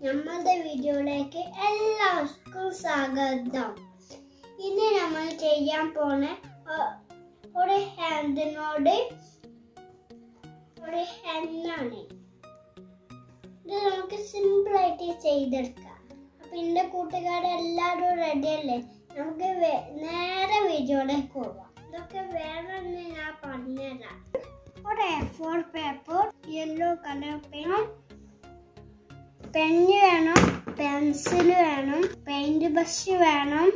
നമ്മളുടെ വീഡിയോയിലേക്ക് എല്ലാവർക്കും സ്വാഗതം ഇന്ന് നമ്മൾ ചെയ്യാൻ പോണ ഒ- ഒരു ഹാൻഡിനോട് ഒരു ഹെന്നാണ് ഇത് നമുക്ക് സിമ്പിൾ ആയിട്ട് ചെയ്തെടുക്കാം അപ്പൊ എന്റെ കൂട്ടുകാരെല്ലാവരും റെഡി അല്ലേ നമുക്ക് വേ- നേരെ വീഡിയോയിലേക്ക് പോവാം ഇതൊക്കെ വേണമെന്ന് ഞാൻ പറഞ്ഞുതരാം ഒരു A four paper yellow colour pen പെന്ന് വേണം പെൻസിൽ വേണം പെയിന്റ് ബ്രഷ് വേണം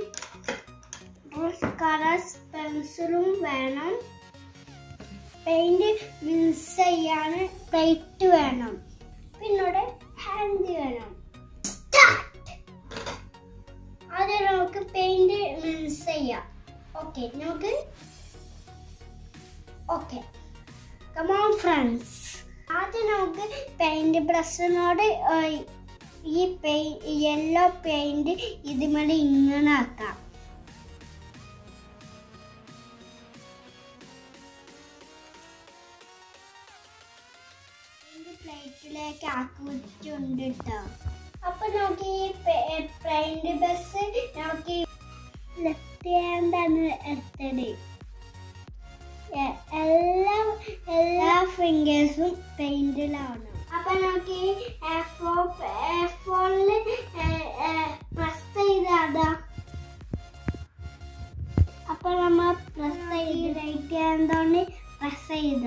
കളേഴ്സ് പെൻസിലും വേണം പെയിന്റ് മിക്സ് ചെയ്യാൻ പ്ലേറ്റ് വേണം പിന്നോടെ ഹാൻഡ് വേണം സ്റ്റാർട്ട് ആദ്യം നമുക്ക് പെയിന്റ് മിക്സ് ചെയ്യാം ഓക്കെ നമുക്ക് ഓക്കെ കമോൺ ഫ്രണ്ട്സ് ആദ്യം നമുക്ക് പെയിന്റ് ബ്രഷിനോട് ഈ യെല്ലോ പെയിന്റ് ഇതുമേലെ ഇങ്ങനെ ആക്കാം പ്ലേറ്റിലേക്ക് ആക്കി വെച്ചിട്ടുണ്ട് കേട്ടോ അപ്പൊ നമുക്ക് ഈ പെയിന്റ് ബ്രഷ് നമുക്ക് ലെഫ്റ്റ് ഹാൻഡാണ് എടുത്തത് എ- എല്ലാ എല്ലാ ഫിംഗേഴ്സും പെയിന്റിലാണ് അപ്പൊ നമുക്ക് ഈ ഫോണില് പ്രസ് ചെയ്താ അപ്പൊ നമ്മൾ പ്രസ് ചെയ്ത് റൈറ്റ് ഹാൻഡോണ്ട് പ്രസ് ചെയ്ത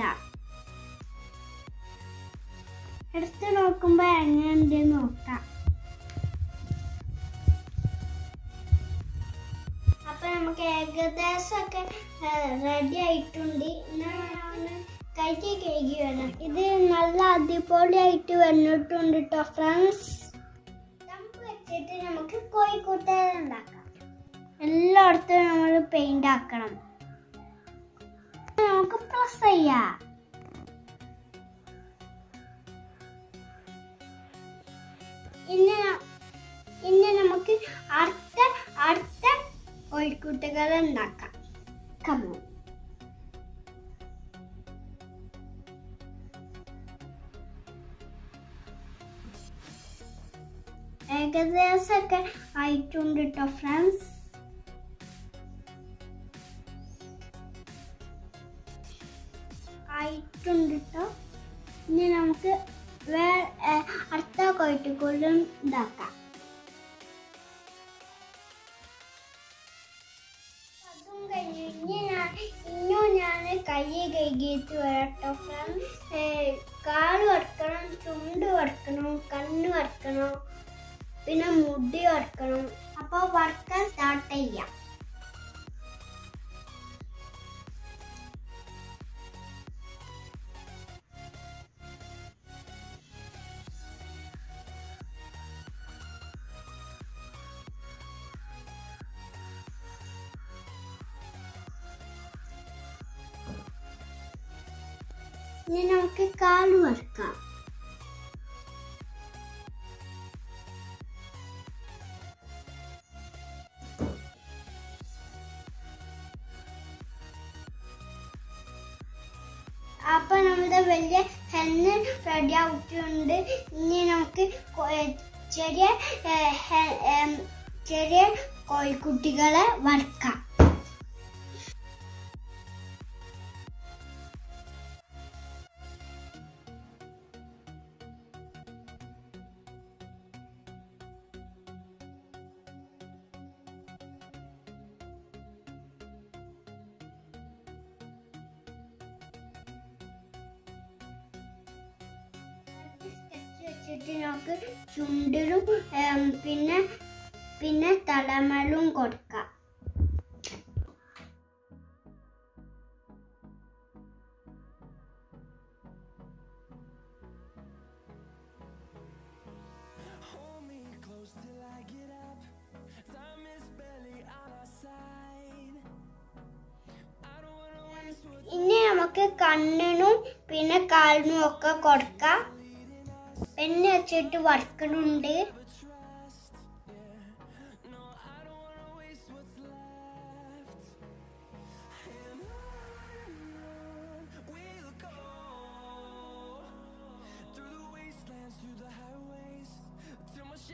എടുത്ത് നോക്കുമ്പോ എങ്ങനെയുണ്ട് നോക്കാം അപ്പൊ നമുക്ക് ഏകദേശം ഒക്കെ റെഡി ആയിട്ടുണ്ട് കൈ കഴുകി വേണം ഇത് നല്ല അടിപൊളിയായിട്ട് വന്നിട്ടുണ്ട് കേട്ടോ ഫ്രണ്ട്സ് നമുക്ക് വെച്ചിട്ട് നമുക്ക് കോഴിക്കൂട്ടുകാർ ഉണ്ടാക്കാം എല്ലായിടത്തും നമ്മൾ പെയിന്റ് ആക്കണം നമുക്ക് പ്രസ് ചെയ്യാം ഇനി ന- ഇനി നമുക്ക് അടുത്ത അടുത്ത കോഴിക്കൂട്ടുകൾ ഉണ്ടാക്കാം കമോ ഏകദേശമൊക്കെ ആയിട്ടുണ്ട് കേട്ടോ ഫ്രണ്ട്സ് ആയിട്ടുണ്ട് കേട്ടോ ഇനി നമുക്ക് വേ ഏ, അടുത്ത കോഴിക്കുള്ളും ഇതാക്കാം അതും കഴിഞ്ഞു ഇനി ഞാൻ ഇനിയും ഞാൻ കൈ കഴുകിയിട്ട് വരട്ടോ ഫ്രണ്ട്സ് കാല് വറക്കണം ചുണ്ട് വറക്കണം കണ്ണ് വറക്കണം പിന്നെ മുടി വറക്കണം അപ്പോൾ വറക്കാൻ സ്റ്റാർട്ട് ചെയ്യാം ഇനി നമുക്ക് കാല് വറക്കാം അപ്പൊ നമ്മുടെ വലിയ ഹെന്ന് റെഡി ആയിട്ടുണ്ട് ഇനി നമുക്ക് കൊ- ഏ, ചെറിയ ഏ, ഹെ- ഏം, ചെറിയ കോഴിക്കുട്ടികളെ വറക്കാം സ്കെച്ച് വെച്ചിട്ട് നമുക്ക് ചുണ്ടിലും ഏം, പിന്നെ പിന്നെ തലമലും കൊടുക്കാം Hold me close till I get up. Time is barely on our side. I don't wanna waste what's ഇനി നമുക്ക് കണ്ണിനും പിന്നെ കാലിനും ഒക്കെ കൊടുക്കാം പെണ്ണ് വെച്ചിട്ട് വറക്കണുണ്ട് no, I don't wanna waste what's left. And on we'll go through the wastelands, through the highways, till my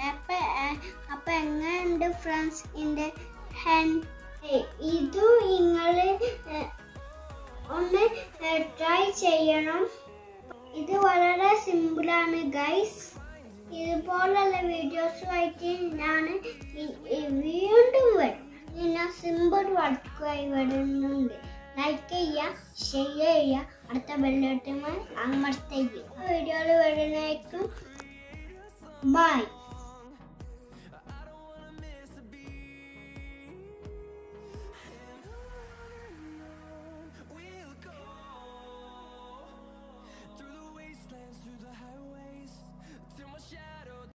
അപ്പൊ ഏ- അപ്പൊ എങ്ങനെയുണ്ട് ഫ്രണ്ട്സ് എൻ്റെ ഹാൻഡ് ഇതും നിങ്ങള് ഏ, ഒന്ന് ട്രൈ ചെയ്യണം ഇത് വളരെ സിമ്പിളാണ് ഗൈസ് ഇതുപോലുള്ള വീഡിയോസുമായിട്ട് ഞാൻ ഇ- ഇ- വീണ്ടും വരും ഞാൻ സിമ്പിൾ വർക്കുമായി വരുന്നുണ്ട് ലൈക്ക് ചെയ്യുക ഷെയർ ചെയ്യുക അടുത്ത ബെല്ലോട്ടുമായി അമർത്തുക വീഡിയോയിൽ വരുന്നതായിരിക്കും ബൈ